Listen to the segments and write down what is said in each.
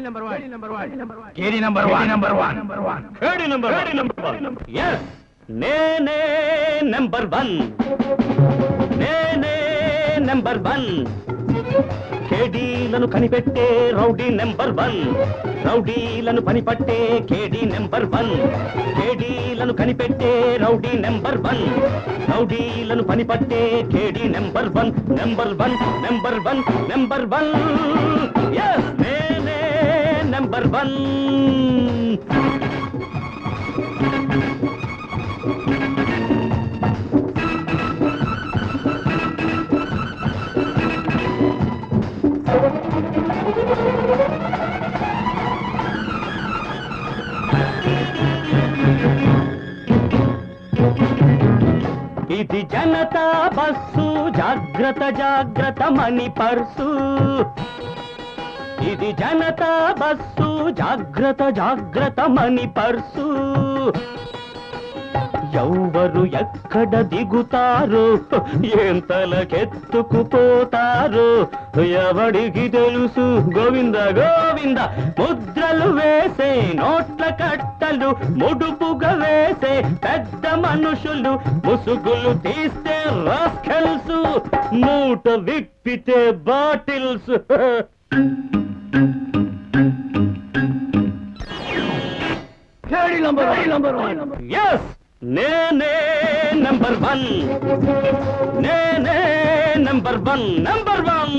Number one number one కేడి number one number one number one కేడి number కేడి number one yes నేనే number one నేనే number one కేడీలను కనిపెట్టే రౌడీ నెంబర్ వన్ రౌడీలను పనిపట్టే కేడీ నెంబర్ వన్ కేడీలను కనిపెట్టే రౌడీ నెంబర్ వన్ రౌడీలను పనిపట్టే కేడీ number one number one number one number one yes నేనే నెంబర్ వన్ ఇది జనతా బస్సు జాగ్రత్త జాగ్రత్త మణి పర్సు ఇది జనతా బస్సు జాగ్రత్త జాగ్రత్త మణి పర్సు ఎవరు ఎక్కడ దిగుతారు ఎంతలకెత్తుకుపోతారు ఎవడికి తెలుసు గోవింద గోవింద ముద్రలు వేసే నోట్ల కట్టలు ముడుపుగా వేసే పెద్ద మనుషులు ముసుగులు తీస్తే రాస్కెల్స్ మూట విప్పితే బాటిల్స్ కేడి number one number one yes నేనే నంబర్ వన్ నేనే నంబర్ వన్ నంబర్ వన్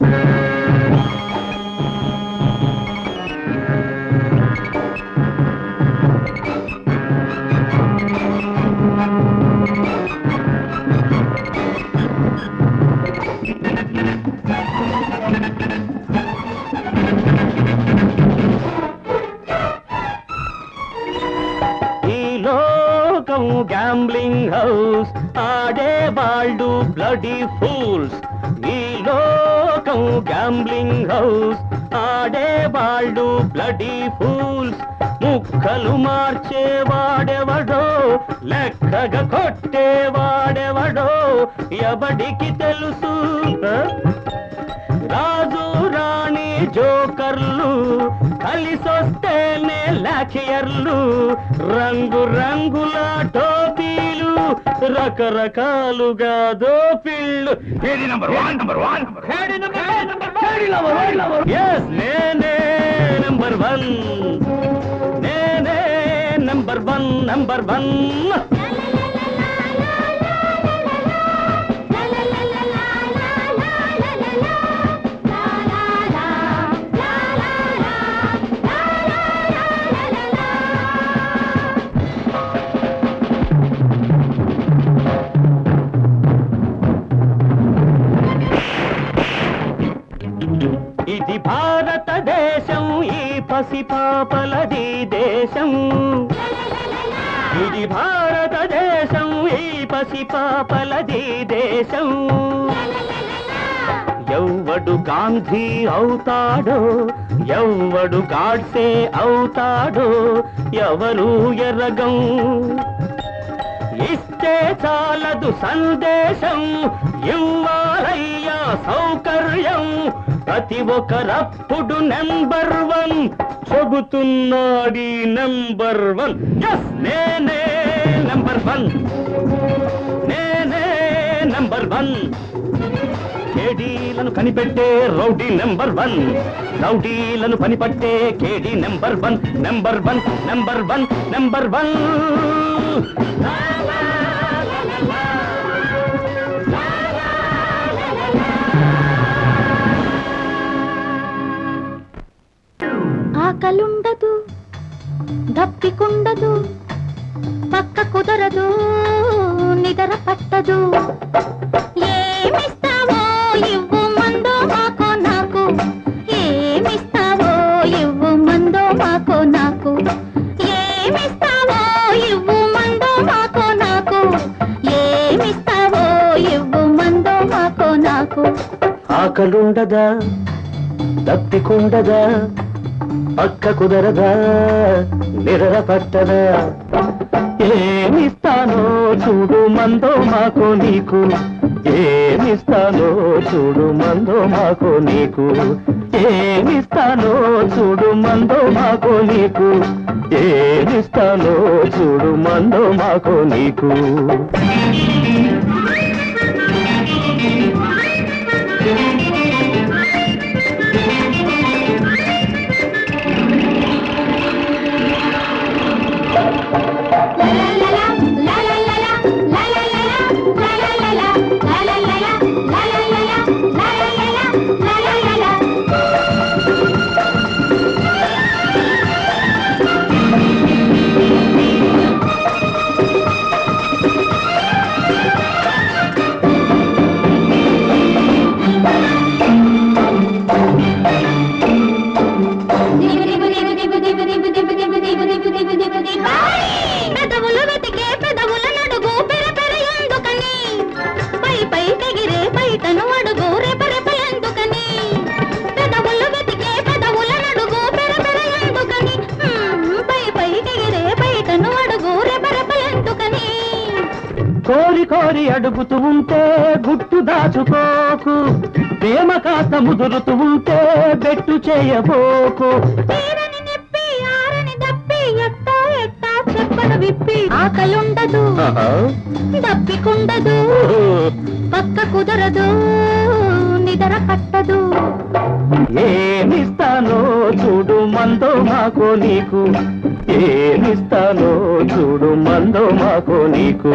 ఈ లోకం గ్యాంబ్లింగ్ హౌస్ ఆడేవాళ్ళు బ్లడీ ఫూల్స్ ఈ లోకం గ్యాంబ్లింగ్ హౌస్ ఆడేవాళ్ళు బ్లడీ ఫూల్స్ ముక్కలు మార్చేవాడెవడో లెక్కగా కొట్టేవాడెవడో ఎవడికి తెలుసు ఆ? రాజు రాణి జోకర్లు కలిసొస్తేనే లాఖియర్లు రంగు రంగుల టోపీలు రకరకాలుగా దోపిళ్ళు కేడి నెంబర్ వన్ నెంబర్ వన్ కేడి నెంబర్ కేడి నెంబర్ వన్ నెంబర్ ఎస్ నేనే నంబర్ వన్ నేనే నంబర్ వన్ నంబర్ వన్ ఇది భారతదేశం ఈ పసిపాపలది దేశం ఇది భారతదేశం ఈ పసిపాపలది దేశం ఎవ్వడు గాంధీ అవుతాడో ఎవ్వడు గాడ్సే అవుతాడో ఎవరు ఎరగం ఇస్తే చాలదు సందేశం ఇవ్వాలయ్యా సౌకర్యం ప్రతి ఒక్కరప్పుడు నెంబర్ వన్ చెబుతున్నాడి నెంబర్ వన్ ఎస్ నేనే నెంబర్ వన్ నేనే నెంబర్ వన్ కేడీలను కనిపెట్టే రౌడీ నెంబర్ వన్ రౌడీలను పనిపట్టే కేడీ number one number one number one number one ఆకలుండదు దప్పికుండదు పక్క కుదరదు నిదర పట్టదు ఏమిస్తావో ఇవ్వు మందో మాకో నాకు ఏమిస్తావో ఇవ్వు మందో మాకో నాకు ఏమిస్తావో ఇవ్వు మందో మాకో నాకు ఏమిస్తావో ఇవ్వు మందో మాకో నాకు ఆకలుండదా దప్పికుండదా పక్క కుదరదా నిద్ర పట్టదా ఏమిస్తానో చూడు మందో మాకో నీకు ఏమిస్తానో చూడు మందో మాకో నీకు ఏమిస్తానో చూడు మందో మాకో నీకు ఏమిస్తానో చూడు మందో మాకో నీకు పెదవులు వెతికే పెదవుల నడుగు పెరపెర ఎందుకని పై పై తెగిరే బయటను అడుగు రెపరెప ఎందుకని పెదవులు వెతికే పెదవుల నడుగు పెరపెర ఎందుకని హ్మ్, పై పై తెగిరే బయటను అడుగు రెపరెప ఎందుకని కోరి కోరి అడుగుతూ ఉంటే గుట్టు దాచుకోకు ప్రేమ కాస్త ముదురుతూ ఉంటే బెట్టు చేయబోకు తీరని నిప్పి ఆరని దప్పి ఎట్టా ఎట్టా చెప్పను విప్పి ఆకలుండదు దప్పికుండదు పక్క కుదరదు నిదర కట్టదు ఏమిస్తానో చూడు మందో మాకో నీకు ఏమిస్తానో చూడు మందో మాకో నీకు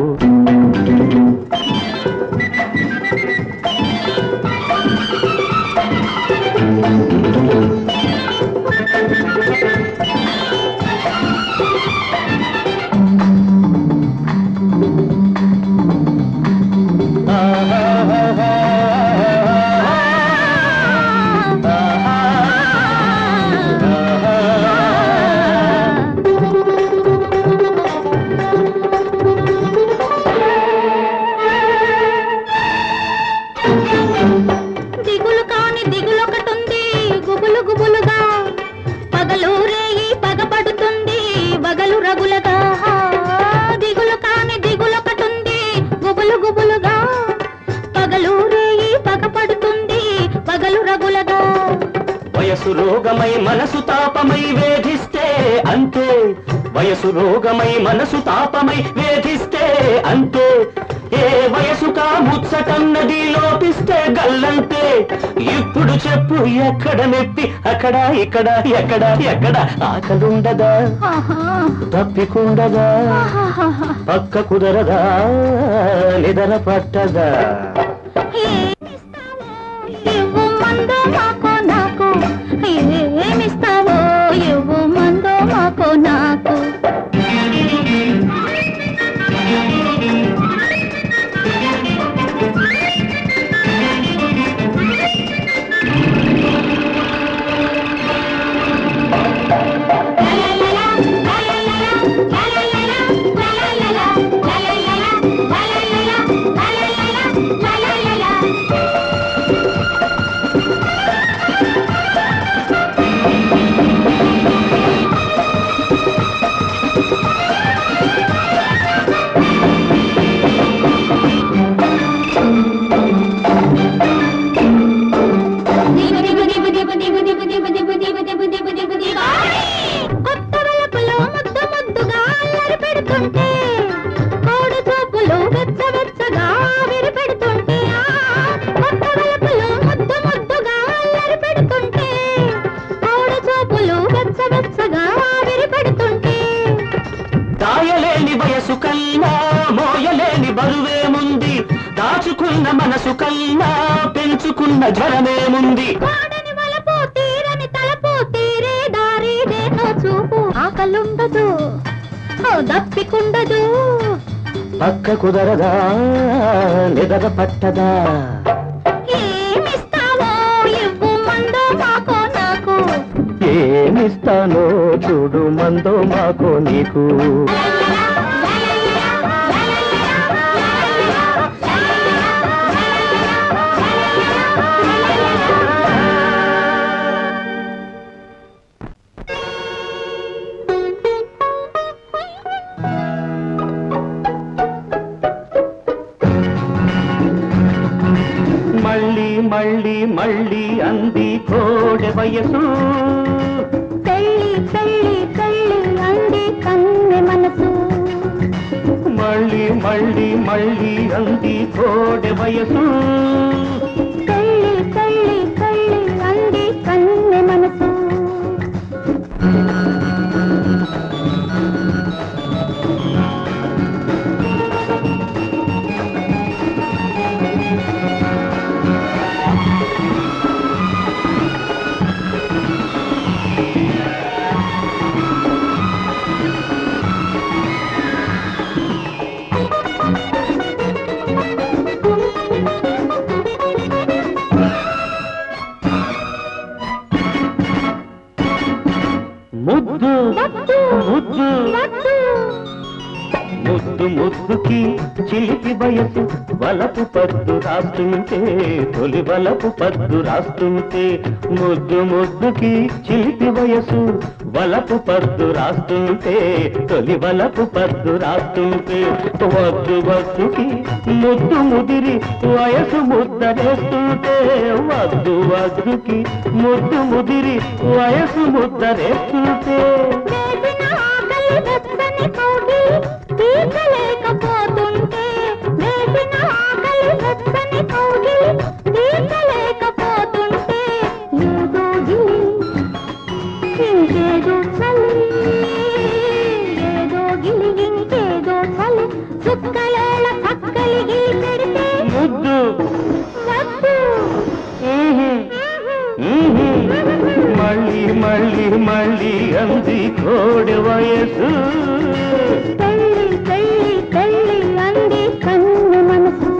దిగులు కాని దిగులొకటుంది గుబులు గుబులుగా పగలు రేయి పగపడుతుంది బగలు రగులగా దిగులు కాని దిగులొకటుంది గుబులు గుబులుగా పగలు రేయి పగపడుతుంది పగలు రగులగా వయసు రోగమై మనసు తాపమై వేధిస్తే అంతే వయసు రోగమై మనసు తాపమై వేధిస్తే అంతే ఏ వయసుకా ముచ్చటన్నది లోపిస్తే గల్లంతే ఇప్పుడు చెప్పు ఎక్కడ నెప్పి అక్కడ ఇక్కడ ఎక్కడ ఎక్కడ ఆకలుండదా ఆహా, తప్పికుండదా ఆహాహాహా. పక్క కుదరదా నిదర పట్టదా ఏమిస్తావో ఇవ్వు మందో మాకో నాకు ఏమిస్తావో ఇవ్వు మందో మాకో నాకు కొత్త వెలుపులో ముద్దు ముద్దుగా అల్లరి పెడుతుంటే కోడి చూపులు వెచ్చ వెచ్చగా ఆవిరి పెడుతుంటే ఆ, కొత్త వెలుపులో ముద్దు ముద్దుగా అల్లరి పెడుతుంటే కోడి చూపులు వెచ్చ వెచ్చగా ఆవిరి పెడుతుంటే దాయలేని వయసు కన్నా మోయలేని బరువేముంది దాచుకున్న మనసు కన్నా పెంచుకున్న జ్వరమేముంది వాడని వలపు తీరని తలపు తీరే దారిదేనో చూపు ఆకలుండదు ఓ దప్పికుండదు పక్క కుదరదా నిదర పట్టదా ఏమిస్తావో ఇవ్వు మందో మాకో నాకు ఏమిస్తానో చూడు మందో మాకో నీకు మళ్ళీ మళ్ళీ అంది కోడె వయసు పెళ్ళి పెళ్ళి పెళ్ళి అంది కన్నె మనసు మళ్ళీ మళ్ళీ మళ్ళీ అంది కోడె వయసు పెళ్ళి పెళ్ళి పెళ్ళి అంది కన్నె మనసు ముద్దు వద్దు ముద్దు వద్దు ముద్దు ముద్దుకి చిలిపి వయసు వలపు పద్దు రాస్తుంటే తొలి వలపు పద్దు రాస్తుంటే ముద్దు ముద్దుకి చిలిపి వయసు వలపు పద్దు రాస్తుంటే తొలి వలపు పద్దు రాస్తుంటే వద్దు వద్దుకి ముద్దు ముదిరి వయసు ముద్దరేస్తుంటే వద్దు వద్దుకి ముద్దు ముదిరి వయసు ముద్దరేస్తుంటే వేసిన ఆకలి వెచ్చని కౌగి తీర్చలేకపోతుంటే వేసిన ఆకలి వెచ్చని కౌగి తీర్చలేకపోతుంటే ఏదో గిలి ఇంకేదో చలి ఏదో గిలి ఇంకేదో చలి చుక్కలేళ చక్కలి గిలి పెడితే ముద్దు వద్దు ఊహు. ఊహు. మళ్ళీ మళ్ళీ మళ్ళీ అంది కోడి వయసు పెళ్ళి పెళ్ళి పెళ్ళి అంది కన్ను మనసు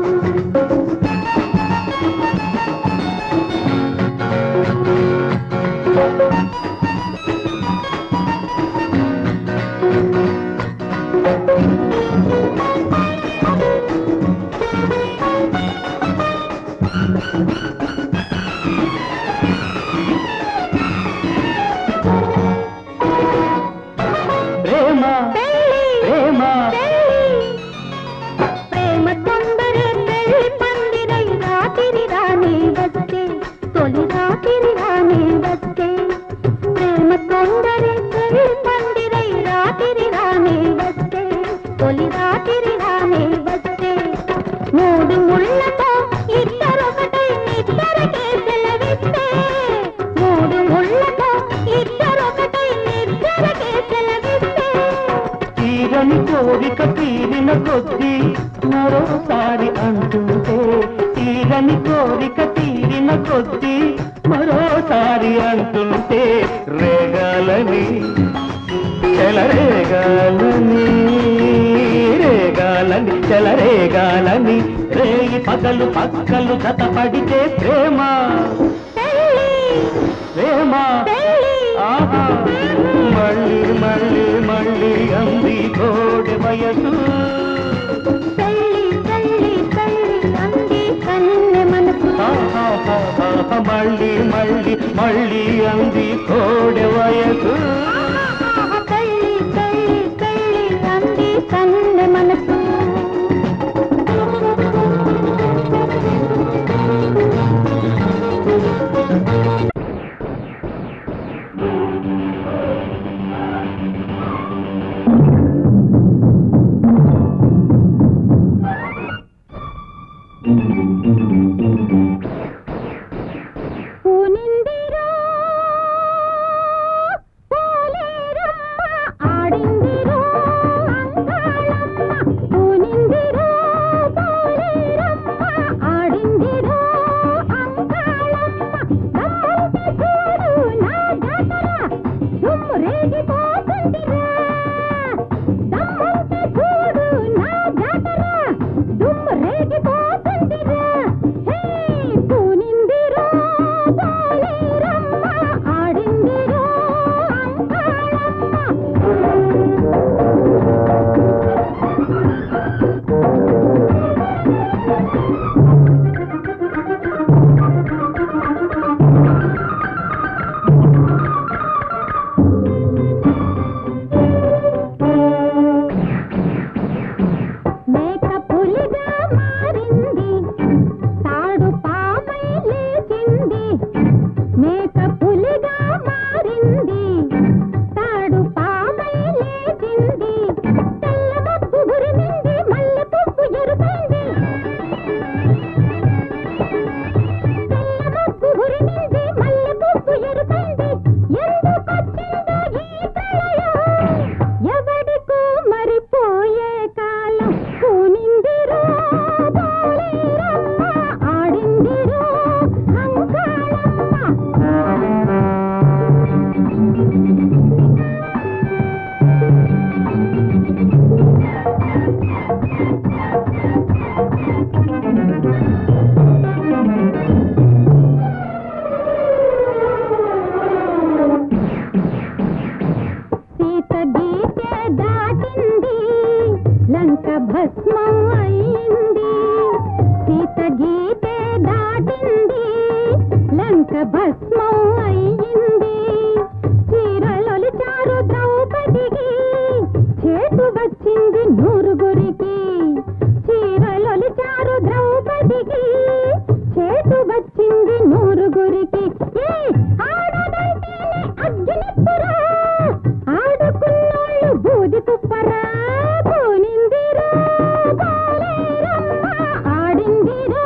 ప్రేమ పెళ్ళి ప్రేమ పెళ్ళి ప్రేమ తొందరే పెళ్ళి పందిరై రాత్రి రాని వస్తే తొలి రాత్రి రాని వస్తే ప్రేమ తొందరే పెళ్ళి పందిరై రాత్రి రాని వస్తే తొలి రాత్రి రాని వస్తే మూడు ముళ్ళతో ఇద్దరొకటై నిద్దరకే సెలవిస్తే మూడు ముళ్ళతో ఇద్దరొకటై నిద్దరకే సెలవిస్తే తీరని కోరిక తీరిన కొద్దీ మరోసారి అంటుంటే తీరని కోరిక తీరిన కొద్దీ మరోసారి అంటుంటే రేగాలని చెలరేగాలని రేగాలని చెలరేగాలని రేయి పగలు పక్కలు జతపడితే ప్రేమ ప్రేమ ఆహా మళ్ళీ మళ్ళీ మళ్ళీ అంది కోడి వయసు ఆహాహాహా, మళ్ళీ మళ్ళీ మళ్ళీ అంది కోడి వయసు మనసు పూనిందిరో పూల లంక భస్మం అయింది సీత గీతే దాటింది లంక భస్మం అయింది చీరలొలిచారు ద్రౌపదికి చేటు వచ్చింది నూరుగురికి చీరలొలిచారు ద్రౌపదికి చేటు వచ్చింది నూరుగురికి ఏ ఆడదంటేనే అగ్గినెప్పురా ఆడుకున్నోళ్ళు బూది కుప్పరా పోనిందిరా పోలేరమ్మ ఆడిందిరా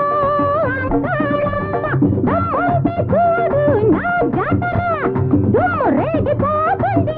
అందాళమ్మ దమ్ముంటే చూడు నా జాతర దుమ్ము రేగిపోతుంది